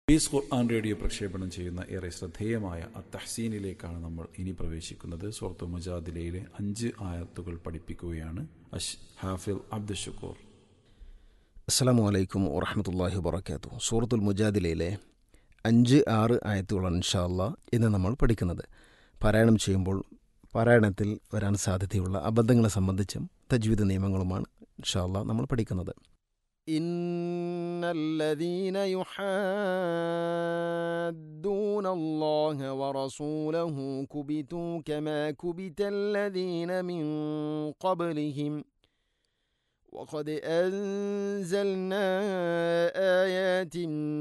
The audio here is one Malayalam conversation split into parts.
പീസ് ഖുർആൻ റേഡിയോ പ്രക്ഷേപണം ചെയ്യുന്ന ഏറെ ശ്രദ്ധേയമായ അത്തഹ്സീനിലേക്കാണ് നമ്മൾ ഇനി പ്രവേശിക്കുന്നത് സുഹൃത്തു മജാദിലയിലെ അഞ്ച് ആയത്തുകൾ പഠിപ്പിക്കുകയാണ് അഷ് ഹാഫിൽ അബ്ദുൽ ഷുക്കൂർ അസ്സാം വലൈക്കും വറഹമത്തല്ലാഹി വബർക്കാത്തു സൂറത്തുൽ മുജാദിലയിലെ അഞ്ച് ആറ് ആയത്തുകളാണ് ഇൻഷാല്ല ഇന്ന് നമ്മൾ പഠിക്കുന്നത് പാരായണം ചെയ്യുമ്പോൾ പാരായണത്തിൽ വരാൻ സാധ്യതയുള്ള അബദ്ധങ്ങളെ സംബന്ധിച്ചും തജ്വീദ് നിയമങ്ങളുമാണ് ഇൻഷാല്ല നമ്മൾ പഠിക്കുന്നത് إن الذين يحادون الله ورسوله كبتوا كما كبت الذين من قبلهم وقد أنزلنا آيات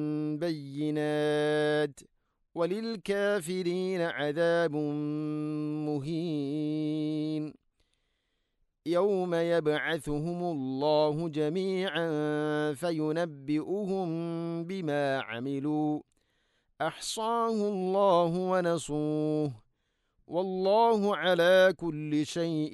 بينات وللكافرين عذاب مهين يوم يبعثهم الله جميعا فينبئهم بما عملوا احصاه الله ونسوه والله على كل شيء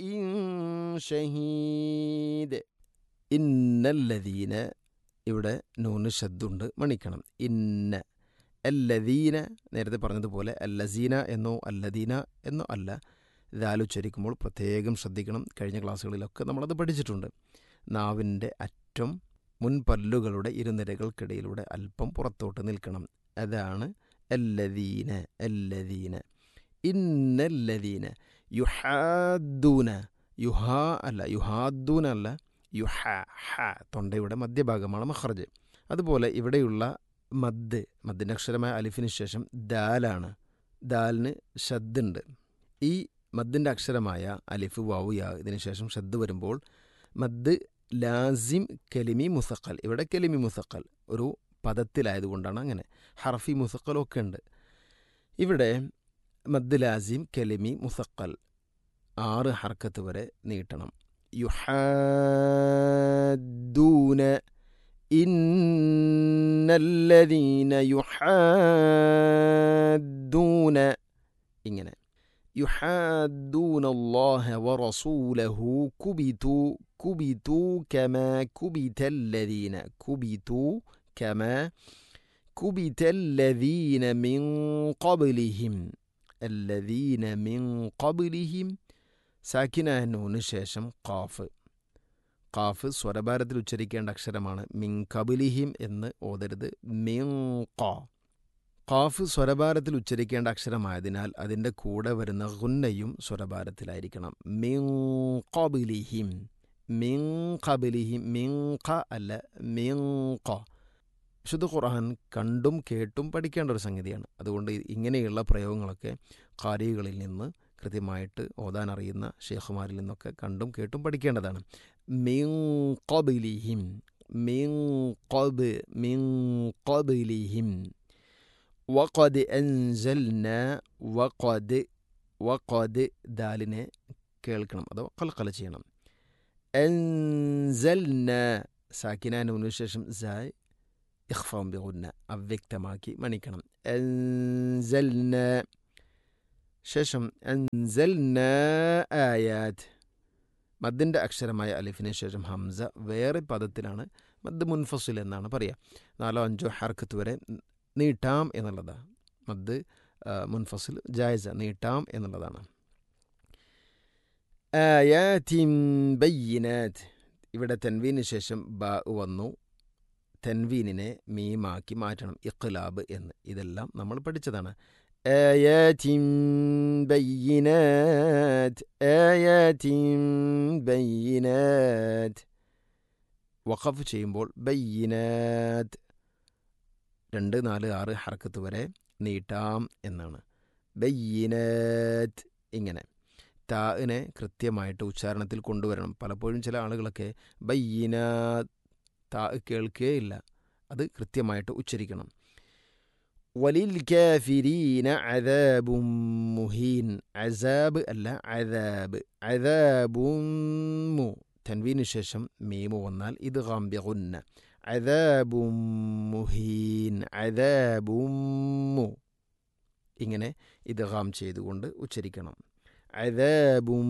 شهيد إن الذين ഇവിടെ നൂന് ശബ്ദുണ്ട് മണിക്കണം ഇന്ന അല്ലദീന നേരത്തെ പറഞ്ഞതുപോലെ അല്ലസീന എന്നോ അല്ലദീന എന്നോ അല്ല ഇതാലോചരിക്കുമ്പോൾ പ്രത്യേകം ശ്രദ്ധിക്കണം കഴിഞ്ഞ ക്ലാസ്സുകളിലൊക്കെ നമ്മളത് പഠിച്ചിട്ടുണ്ട് നാവിൻ്റെ അറ്റം മുൻപല്ലുകളുടെ ഇരുനിരകൾക്കിടയിലൂടെ അല്പം പുറത്തോട്ട് നിൽക്കണം അതാണ് അല്ലദീന അല്ലദീന ഇന്നല്ലദീന യുഹാദൂന യുഹാ അല്ല യുഹാദൂന അല്ല യുഹ ഹ തൊണ്ടയുടെ മധ്യഭാഗമാണ് മഹർജ് അതുപോലെ ഇവിടെയുള്ള മദ് മദ്ദിൻ്റെ അക്ഷരമായ അലിഫിന് ശേഷം ദാലാണ് ദാലിന് ഷദ്ദുണ്ട് ഈ മദ്ദിൻ്റെ അക്ഷരമായ അലിഫ് വാവു യാ ഇതിന് ശേഷം ഷദ് വരുമ്പോൾ മദ് ലാസിം കെലിമി മുസക്കൽ ഇവിടെ കെലിമി മുസക്കൽ ഒരു പദത്തിലായതുകൊണ്ടാണ് അങ്ങനെ ഹർഫി മുസക്കലൊക്കെ ഉണ്ട് ഇവിടെ മദ് ലാസിം കെലിമി മുസക്കൽ ആറ് ഹർക്കത്ത് വരെ നീട്ടണം യുഹാദൂന ഇന്നല്ലദീന യുഹാദൂന ഇങ്ങനെ يحادون الله ورسوله كبتوا كبتوا كما كبت الذين كبتوا كما كبت الذين من قبلهم الذين من قبلهم സാക്കിന നൂന് ശേഷം കാഫ് കാഫ് സ്വരഭാരത്തിൽ ഉച്ചരിക്കേണ്ട അക്ഷരമാണ് മിൻ കബിലിഹിം എന്ന് ഓതരുത് മിൻ ക ഖാഫ് സ്വരഭാരത്തിൽ ഉച്ചരിക്കേണ്ട അക്ഷരമായതിനാൽ അതിൻ്റെ കൂടെ വരുന്ന ഗുന്നയും സ്വരഭാരത്തിലായിരിക്കണം മിങബിലിഹിം മിങബിലിഹിം മിങ്ക അല്ല മിങ്ക വിശുദ്ധ ഖുർആൻ കണ്ടും കേട്ടും പഠിക്കേണ്ട ഒരു സംഗതിയാണ് അതുകൊണ്ട് ഇങ്ങനെയുള്ള പ്രയോഗങ്ങളൊക്കെ കാരികളിൽ നിന്ന് കൃത്യമായിട്ട് ഓതാൻ അറിയുന്ന ഷേഖുമാരിൽ നിന്നൊക്കെ കണ്ടും കേട്ടും പഠിക്കേണ്ടതാണ് മിങബിലിഹിം മിങബ് മിങബിലിഹിം വഖദ് അൻസൽന വഖദ് വഖദ് ദാലിനെ കേൾക്കണം അതോ കൽക്കല ചെയ്യണം അൻസൽന സാക്കിന നൂനു ശേഷം സായ് ഇഖ്ഫാം ബിഗുന്ന അവ്യക്തമാക്കി മണിക്കണം അൻസൽന ശേഷം അൻസൽന ആയാത്ത് മദ്ദിൻ്റെ അക്ഷരമായ അലിഫിന് ശേഷം ഹംസ വേറെ പദത്തിലാണ് മദ് മുൻഫസുൽ എന്നാണ് പറയുക നാലോ അഞ്ചോ ഹർക്കത്ത് വരെ നീട്ടാം എന്നുള്ളതാണ് മദ് മുൻഫസിൽ ജായസ നീട്ടാം എന്നുള്ളതാണ് ആയാത്തിൻ ബയ്യനാത്ത് ഇവിടെ തെൻവീന് ശേഷം ബ വന്നു തെൻവീനിനെ മീമാക്കി മാറ്റണം ഇഖ്ലാബ് എന്ന് ഇതെല്ലാം നമ്മൾ പഠിച്ചതാണ് ആയാത്തിൻ ബയ്യനാത്ത് ആയാത്തിൻ ബയ്യനാത്ത് വഖഫ് ചെയ്യുമ്പോൾ ബയ്യനാത്ത് രണ്ട് നാല് ആറ് ഹർക്കത്ത് വരെ നീട്ടാം എന്നാണ് ബയ്യനത്ത് ഇങ്ങനെ താഇനെ കൃത്യമായിട്ട് ഉച്ചാരണത്തിൽ കൊണ്ടുവരണം പലപ്പോഴും ചില ആളുകളൊക്കെ ബയ്യന താ കേൾക്കുകയില്ല അത് കൃത്യമായിട്ട് ഉച്ചരിക്കണം വലിൽ കാഫിരീന അദാബും മുഹീൻ അസാബ് അല്ല അദാബ് അദാബും തൻവീന് ശേഷം മീമു വന്നാൽ ഇത് ഗാംബിഗുന്ന അദാബും മുഹീൻ അദാബും ഇങ്ങനെ ഇത് ഗാം ചെയ്തുകൊണ്ട് ഉച്ചരിക്കണം അദാബും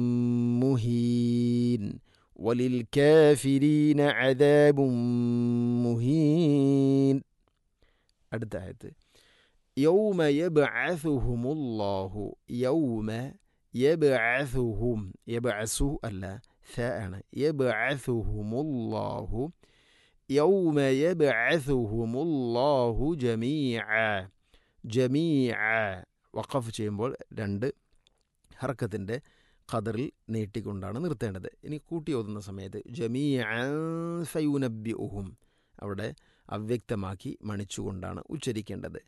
മുഹീൻ വലിൽ കാഫിരീന അദാബും മുഹീൻ അടുത്ത ആയത്ത് യൗമ യബ്അസുഹുമുല്ലാഹു യൗമ യബ്അസുഹും യബ്അസു അല്ല ث ആണ് യബ്അസുഹുമുല്ലാഹു യൗമ യബ്അസുഹുമുല്ലാഹു ജമീഅ ജമീഅ വഖഫ് ചെയ്യുമ്പോൾ രണ്ട് ഹർക്കത്തിൻ്റെ ഖദറിൽ നീട്ടിക്കൊണ്ടാണ് നിർത്തേണ്ടത് ഇനി കൂട്ടി ഓതുന്ന സമയത്ത് ജമീഅൻ ഫയുനബ്ബിഉഹും അവിടെ അവ്യക്തമാക്കി മണിച്ചുകൊണ്ടാണ് ഉച്ചരിക്കേണ്ടത്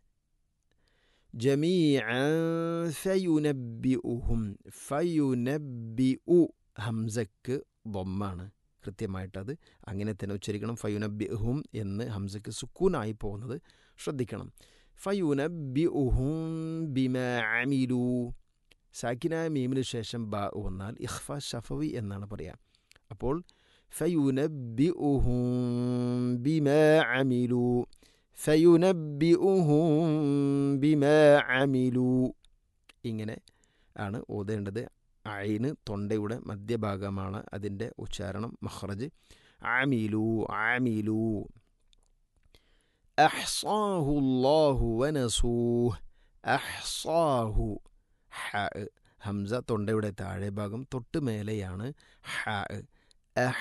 ജമീഅൻ ഫയുനബ്ബിഉഹും ഫയുനബ്ബിഉ ഹംസക്ക് ബൊമ്മാണ് കൃത്യമായിട്ടത് അങ്ങനെ തന്നെ ഉച്ചരിക്കണം ഫയുനബ്ബിഉഹും എന്ന് ഹംസക്ക് സുക്കൂനായി പോകുന്നത് ശ്രദ്ധിക്കണം ഫയുനബ്ബിഉഹും ബിമ അമിലു സാക്കിനായ മീമിന് ശേഷം ബ വന്നാൽ ഇഖ്ഫ ഷഫവി എന്നാണ് പറയുക അപ്പോൾ ഫയുനബ്ബിഉഹും ബിമ അമിലു ഫയുനബ്ബിഉഹും ബിമ അമിലു ഇങ്ങനെ ആണ് ഓതേണ്ടത് അയിന് തൊണ്ടയുടെ മധ്യഭാഗമാണ് അതിൻ്റെ ഉച്ചാരണം മഹ്റജ് ആമിലു ആമിലു അഹ്സാഹു അല്ലാഹു വനസൂഹ് അഹ്സാഹു ഹ ഹംസ തൊണ്ടയുടെ താഴെ ഭാഗം തൊട്ട് മേലെയാണ് ഹ അഹ്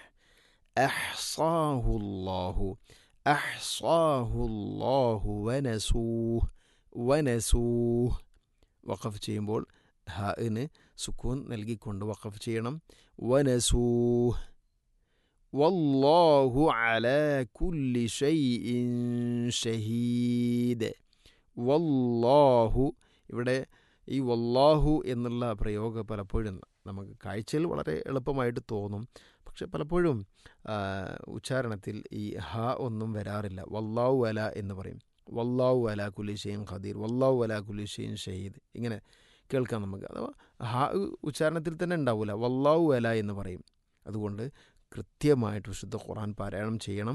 അഹ്സാഹുല്ലാഹു അഹ്സാഹുല്ലാഹു വനസൂഹ് വനസൂഹ് വഖഫ് ചെയ്യുമ്പോൾ ഹന് സുക്കൂൻ നൽകിക്കൊണ്ട് വഖഫ് ചെയ്യണം വനസൂഹ് വല്ലാഹു അലാ കുല്ലി ഷൈഇൻ ഷഹീദ് വല്ലാഹു ഇവിടെ ഈ വല്ലാഹു എന്നുള്ള പ്രയോഗം പലപ്പോഴും നമുക്ക് കാഴ്ചയിൽ വളരെ എളുപ്പമായിട്ട് തോന്നും പക്ഷെ പലപ്പോഴും ഉച്ചാരണത്തിൽ ഈ ഹ ഒന്നും വരാറില്ല വല്ലാഹു അല എന്ന് പറയും വല്ലാഹു അല കുലിഷെയ്ൻ ഖദീർ വല്ലാഹു അല കുലിഷെയ്ൻ ഷഹീദ് ഇങ്ങനെ കേൾക്കാം നമുക്ക് അഥവാ ഹ ഉച്ചാരണത്തിൽ തന്നെ ഉണ്ടാവില്ല വല്ലാഹു അല എന്ന് പറയും അതുകൊണ്ട് കൃത്യമായിട്ട് വിശുദ്ധ ഖുർആൻ പാരായണം ചെയ്യണം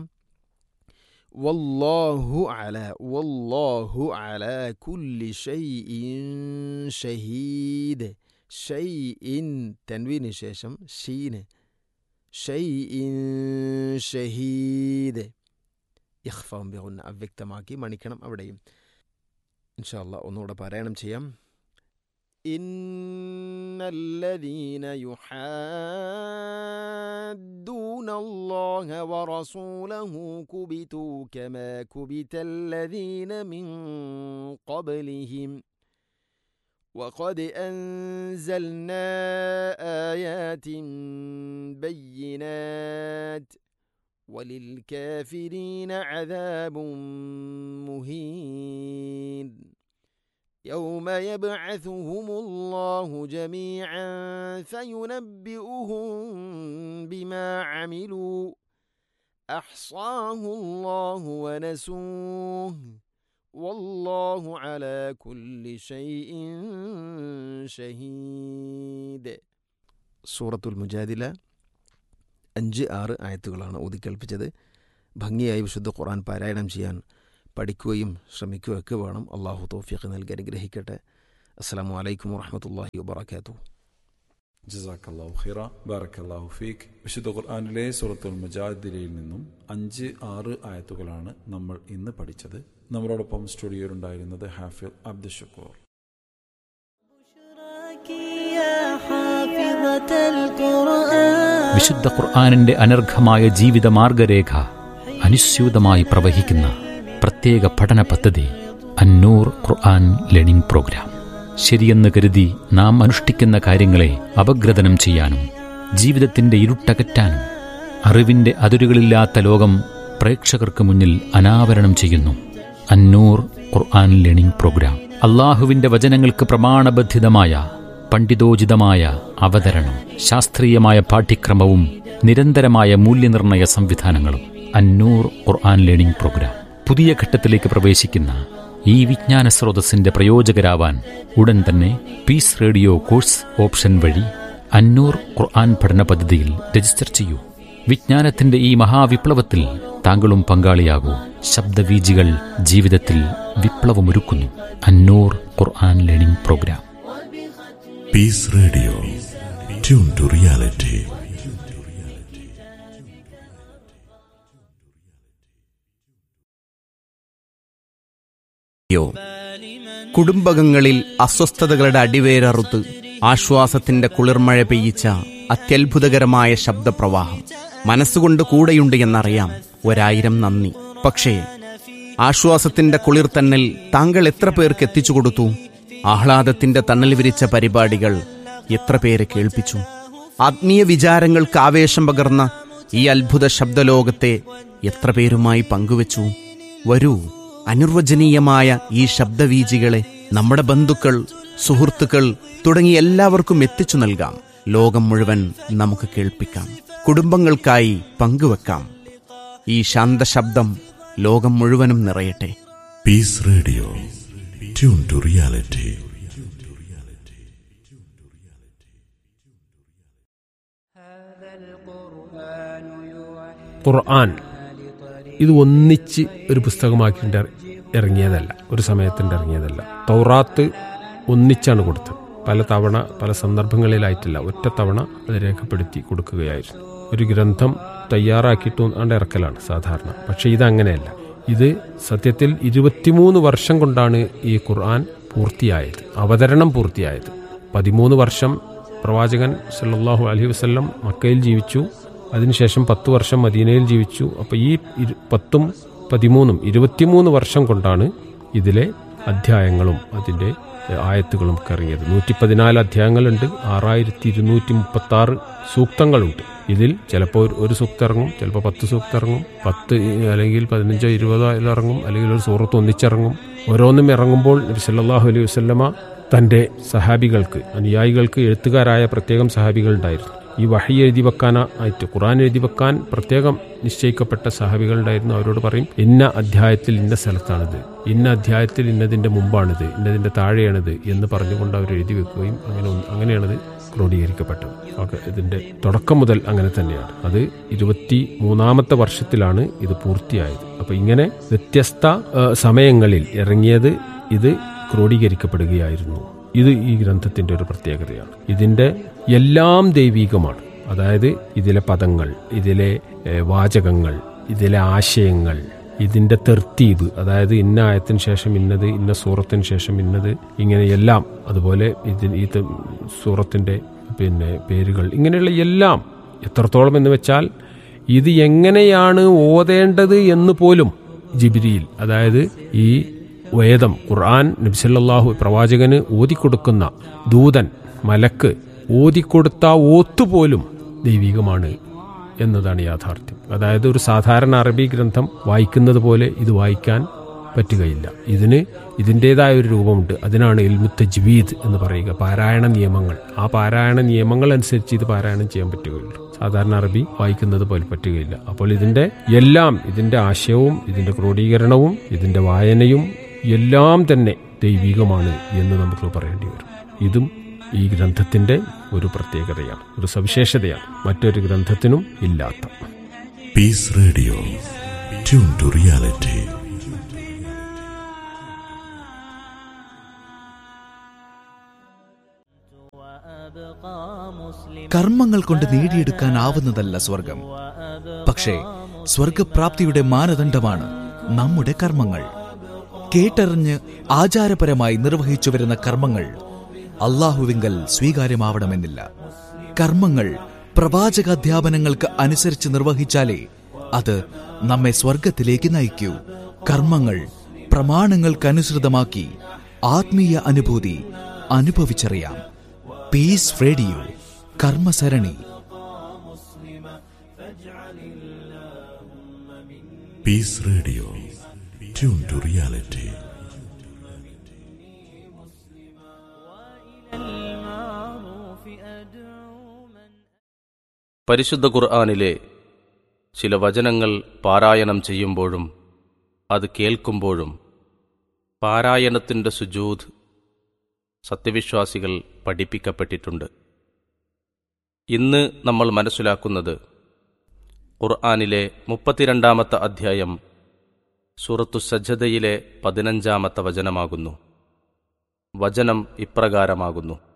വല്ലാഹു അല വല്ലാഹു അല കുല്ലി ഷൈഇൻ ഷഹീദ് ഷൈഇൻ തൻവീന് ശേഷം ഷീന് ഷൈഇൻ ഷഹീദ് ഇഖ്ഫാം ബിഗുന്ന അവ്യക്തമാക്കി മണിക്കണം അവിടെയും ഇൻഷാല്ല ഒന്നുകൂടെ പാരായണം ചെയ്യാം إن الذين يحادون الله ورسوله كبتوا كما كبت الذين من قبلهم وقد أنزلنا آيات بينات وللكافرين عذاب مهين يوم يبعثهم الله جميعا فينبئهم بما عملوا احصاه الله ونسوه والله على كل شيء شهيد സൂറത്തുൽ മുജാദില അഞ്ച് ആറ് ആയത്തുകളാണ് ഊതിക്കേൽപ്പിച്ചത് ഭംഗിയായി വിശുദ്ധ ഖുർആൻ പാരായണം ചെയ്യാൻ പഠിക്കുകയും ശ്രമിക്കുകയൊക്കെ വേണം അള്ളാഹു തോഫിക്ക് നൽകി അനുഗ്രഹിക്കട്ടെ അസ്സാം വലൈക്കും വാഹമത്തല്ലാഹി വാബർക്കാത്തു ജസാക്കല്ലാഹു ഖിറ ബാറക്കല്ലാഹു ഫീഖ് വിശുദ്ധ ഖുർആാനിലെ സൂറത്തുൽ മുജാദിലയിൽ നിന്നും അഞ്ച് ആറ് ആയത്തുകളാണ് നമ്മൾ ഇന്ന് പഠിച്ചത് നമ്മളോടൊപ്പം സ്റ്റുഡിയോയിലുണ്ടായിരുന്നത് ഹാഫിൽ അബ്ദുഷക്കൂർ വിശുദ്ധ ഖുർആാനിന്റെ അനർഘമായ ജീവിത മാർഗരേഖ അനുസ്യൂതമായി പ്രവഹിക്കുന്ന പ്രത്യേക പഠന പദ്ധതി അന്നൂർ ഖുർആൻ ലേണിംഗ് പ്രോഗ്രാം ശരിയെന്ന് കരുതി നാം അനുഷ്ഠിക്കുന്ന കാര്യങ്ങളെ അപഗ്രഥനം ചെയ്യാനും ജീവിതത്തിന്റെ ഇരുട്ടകറ്റാനും അറിവിന്റെ അതിരുകളില്ലാത്ത ലോകം പ്രേക്ഷകർക്ക് മുന്നിൽ അനാവരണം ചെയ്യുന്നു അന്നൂർ ഖുർആൻ ലേണിംഗ് പ്രോഗ്രാം അള്ളാഹുവിന്റെ വചനങ്ങൾക്ക് പ്രമാണബദ്ധിതമായ പണ്ഡിതോചിതമായ അവതരണം ശാസ്ത്രീയമായ പാഠ്യക്രമവും നിരന്തരമായ മൂല്യനിർണയ സംവിധാനങ്ങളും അന്നൂർ ഖുർആൻ ലേണിംഗ് പ്രോഗ്രാം പുതിയ ഘട്ടത്തിലേക്ക് പ്രവേശിക്കുന്ന ഈ വിജ്ഞാന സ്രോതസ്സിന്റെ പ്രയോജകരാവാൻ ഉടൻ തന്നെ പീസ് റേഡിയോ കോഴ്സ് ഓപ്ഷൻ വഴി അന്നൂർ ഖുർആൻ പഠന പദ്ധതിയിൽ രജിസ്റ്റർ ചെയ്യൂ വിജ്ഞാനത്തിന്റെ ഈ മഹാവിപ്ലവത്തിൽ താങ്കളും പങ്കാളിയാകൂ ശബ്ദവീജികൾ ജീവിതത്തിൽ വിപ്ലവമൊരുക്കുന്നു Annoor Quran learning programme Peace Radio. Tune to reality. യോ കുടുംബകങ്ങളിൽ അസ്വസ്ഥതകളുടെ അടിവേരറുത്ത് ആശ്വാസത്തിന്റെ കുളിർമഴ പെയ്യിച്ച അത്യത്ഭുതകരമായ ശബ്ദപ്രവാഹം മനസ്സുകൊണ്ട് കൂടെയുണ്ട് എന്നറിയാം ഒരായിരം നന്ദി പക്ഷേ ആശ്വാസത്തിന്റെ കുളിർത്തന്നൽ താങ്കൾ എത്ര പേർക്ക് എത്തിച്ചു കൊടുത്തു ആഹ്ലാദത്തിന്റെ തണൽ വിരിച്ച പരിപാടികൾ എത്ര പേരെ കേൾപ്പിച്ചു ആത്മീയ വിചാരങ്ങൾക്ക് ആവേശം പകർന്ന ഈ അത്ഭുത ശബ്ദലോകത്തെ എത്ര പേരുമായി പങ്കുവച്ചു വരൂ അനിർവചനീയമായ ഈ ശബ്ദവീജികളെ നമ്മുടെ ബന്ധുക്കൾ സുഹൃത്തുക്കൾ തുടങ്ങി എല്ലാവർക്കും എത്തിച്ചു നൽകാം ലോകം മുഴുവൻ നമുക്ക് കേൾപ്പിക്കാം കുടുംബങ്ങൾക്കായി പങ്കുവെക്കാം ഈ ശാന്തശബ്ദം ലോകം മുഴുവനും നിറയട്ടെ Peace Radio. Tune to reality. ഖുർആൻ ഇത് ഒന്നിച്ച് ഒരു പുസ്തകമാക്കിയിട്ട് ഇറങ്ങിയതല്ല ഒരു സമയത്തിൻ്റെ ഇറങ്ങിയതല്ല തൗറാത്ത് ഒന്നിച്ചാണ് കൊടുത്തത് പല തവണ പല സന്ദർഭങ്ങളിലായിട്ടില്ല ഒറ്റ തവണ അത് രേഖപ്പെടുത്തി കൊടുക്കുകയായിരുന്നു ഒരു ഗ്രന്ഥം തയ്യാറാക്കിയിട്ട് ആണ്ട് ഇറക്കലാണ് സാധാരണ പക്ഷേ ഇതങ്ങനെയല്ല ഇത് സത്യത്തിൽ ഇരുപത്തിമൂന്ന് വർഷം കൊണ്ടാണ് ഈ ഖുർആൻ പൂർത്തിയായത് അവതരണം പൂർത്തിയായത് പതിമൂന്ന് വർഷം പ്രവാചകൻ സല്ലല്ലാഹു അലൈഹി വസല്ലം മക്കയിൽ ജീവിച്ചു അതിനുശേഷം പത്ത് വർഷം മദീനയിൽ ജീവിച്ചു അപ്പോൾ ഈ ഇരു- പത്തും പതിമൂന്നും ഇരുപത്തിമൂന്ന് വർഷം കൊണ്ടാണ് ഇതിലെ അധ്യായങ്ങളും അതിൻ്റെ എഹ്, ആയത്തുകളും ഒക്കെ ഇറങ്ങിയത് നൂറ്റി പതിനാല് അധ്യായങ്ങളുണ്ട് ആറായിരത്തി ഇരുന്നൂറ്റി മുപ്പത്തി ആറ് സൂക്തങ്ങളുണ്ട് ഇതിൽ ചിലപ്പോൾ ഒരു- ഒരു സൂക്തം ഇറങ്ങും ചിലപ്പോൾ പത്ത് സൂക്തം ഇറങ്ങും പത്ത് ഇ- അല്ലെങ്കിൽ പതിനഞ്ചോ ഇരുപതോ അതിൽ ഇറങ്ങും അല്ലെങ്കിൽ ഒരു സൂറത്ത് ഒന്നിച്ചിറങ്ങും ഓരോന്നും ഇറങ്ങുമ്പോൾ നബി സല്ലല്ലാഹു അലൈഹി വസല്ലമ തൻ്റെ സഹാബികൾക്ക് അനുയായികൾക്ക് എഴുത്തുകാരായ പ്രത്യേകം സഹാബികൾ ഉണ്ടായിരുന്നു ഈ വഹി എഴുതി വെക്കാനായിട്ട് ഖുറാൻ എഴുതി വെക്കാൻ പ്രത്യേകം നിശ്ചയിക്കപ്പെട്ട സഹാബികളുണ്ടായിരുന്നു അവരോട് പറയും ഇന്ന അധ്യായത്തിൽ ഇന്ന സ്ഥലത്താണിത് ഇന്ന അധ്യായത്തിൽ ഇന്നതിൻ്റെ മുമ്പാണിത് ഇന്നതിൻ്റെ താഴെയാണിത് എന്ന് പറഞ്ഞുകൊണ്ട് അവർ എഴുതി വെക്കുകയും അങ്ങനെ ഒന്ന്- അങ്ങനെയാണത് ക്രോഡീകരിക്കപ്പെട്ടത് ഓക്കെ ഇതിൻ്റെ തുടക്കം മുതൽ അങ്ങനെ തന്നെയാണ് അത് ഇരുപത്തി മൂന്നാമത്തെ വർഷത്തിലാണ് ഇത് പൂർത്തിയായത് അപ്പോൾ ഇങ്ങനെ വ്യത്യസ്ത ആ, സമയങ്ങളിൽ ഇറങ്ങിയത് ഇത് ക്രോഡീകരിക്കപ്പെടുകയായിരുന്നു ഇത് ഈ ഗ്രന്ഥത്തിന്റെ ഒരു പ്രത്യേകതയാണ് ഇതിന്റെ എല്ലാം ദൈവീകമാണ് അതായത് ഇതിലെ പദങ്ങൾ ഇതിലെ ഏഹ്, വാചകങ്ങൾ ഇതിലെ ആശയങ്ങൾ ഇതിന്റെ തെർത്തീബ് അതായത് ഇന്ന ആയത്തിന് ശേഷം ഇന്നത് ഇന്ന സൂറത്തിന് ശേഷം ഇന്നത് ഇങ്ങനെ എല്ലാം അതുപോലെ ഇതിന് ഈ ത- സൂറത്തിന്റെ പിന്നെ പേരുകൾ ഇങ്ങനെയുള്ള എല്ലാം എത്രത്തോളം എന്ന് വെച്ചാൽ ഇത് എങ്ങനെയാണ് ഓതേണ്ടത് എന്ന് പോലും ജിബിരിയിൽ അതായത് ഈ വേദം ഖുർആൻ നബ്സല്ലാഹു പ്രവാചകന് ഓതിക്കൊടുക്കുന്ന ദൂതൻ മലക്ക് ഓതിക്കൊടുത്ത ഓത്തുപോലും ദൈവികമാണ് എന്നതാണ് യാഥാർത്ഥ്യം അതായത് ഒരു സാധാരണ അറബി ഗ്രന്ഥം വായിക്കുന്നത് പോലെ ഇത് വായിക്കാൻ പറ്റുകയില്ല ഇതിന് ഇതിൻ്റെതായ ഒരു രൂപമുണ്ട് അതിനാണ് ഇൽമുത്ത ജ്വീദ് എന്ന് പറയുക പാരായണ നിയമങ്ങൾ ആ പാരായണ നിയമങ്ങൾ അനുസരിച്ച് ഇത് പാരായണം ചെയ്യാൻ പറ്റുകയുള്ളൂ സാധാരണ അറബി വായിക്കുന്നത് പോലെ പറ്റുകയില്ല അപ്പോൾ ഇതിന്റെ എല്ലാം ഇതിന്റെ ആശയവും ഇതിന്റെ ക്രോഡീകരണവും ഇതിന്റെ വായനയും എല്ലാം തന്നെ ദൈവികമാണ് എന്ന് നമുക്ക് പറയേണ്ടി വരും ഇതും ഈ ഗ്രന്ഥത്തിന്റെ ഒരു പ്രത്യേകതയാണ് ഒരു സവിശേഷതയാണ് മറ്റൊരു ഗ്രന്ഥത്തിനും ഇല്ലാത്ത Peace Radio. Tune to reality. കർമ്മങ്ങൾ കൊണ്ട് നേടിയെടുക്കാനാവുന്നതല്ല സ്വർഗം പക്ഷേ സ്വർഗപ്രാപ്തിയുടെ മാനദണ്ഡമാണ് നമ്മുടെ കർമ്മങ്ങൾ കേട്ടറിഞ്ഞ് ആചാരപരമായി നിർവഹിച്ചു വരുന്ന കർമ്മങ്ങൾ അള്ളാഹുവിങ്കൽ സ്വീകാര്യമാവണമെന്നില്ല കർമ്മങ്ങൾ പ്രവാചകാധ്യാപനങ്ങൾക്ക് അനുസരിച്ച് നിർവഹിച്ചാലേ അത് നമ്മെ സ്വർഗത്തിലേക്ക് നയിക്കൂ കർമ്മങ്ങൾ പ്രമാണങ്ങൾക്കനുസൃതമാക്കി ആത്മീയ അനുഭൂതി അനുഭവിച്ചറിയാം പീസ് റേഡിയോ കർമ്മസരണി Peace Radio. Tune to reality. പരിശുദ്ധ ഖുർആാനിലെ ചില വചനങ്ങൾ പാരായണം ചെയ്യുമ്പോഴും അത് കേൾക്കുമ്പോഴും പാരായണത്തിൻ്റെ സുജൂദ് സത്യവിശ്വാസികൾ പഠിപ്പിക്കപ്പെട്ടിട്ടുണ്ട് ഇന്ന് നമ്മൾ മനസ്സിലാക്കുന്നത് ഖുർആാനിലെ മുപ്പത്തിരണ്ടാമത്തെ അധ്യായം സൂറത്തു സജ്ജതയിലെ പതിനഞ്ചാമത്തെ വചനമാകുന്നു വചനം ഇപ്രകാരമാകുന്നു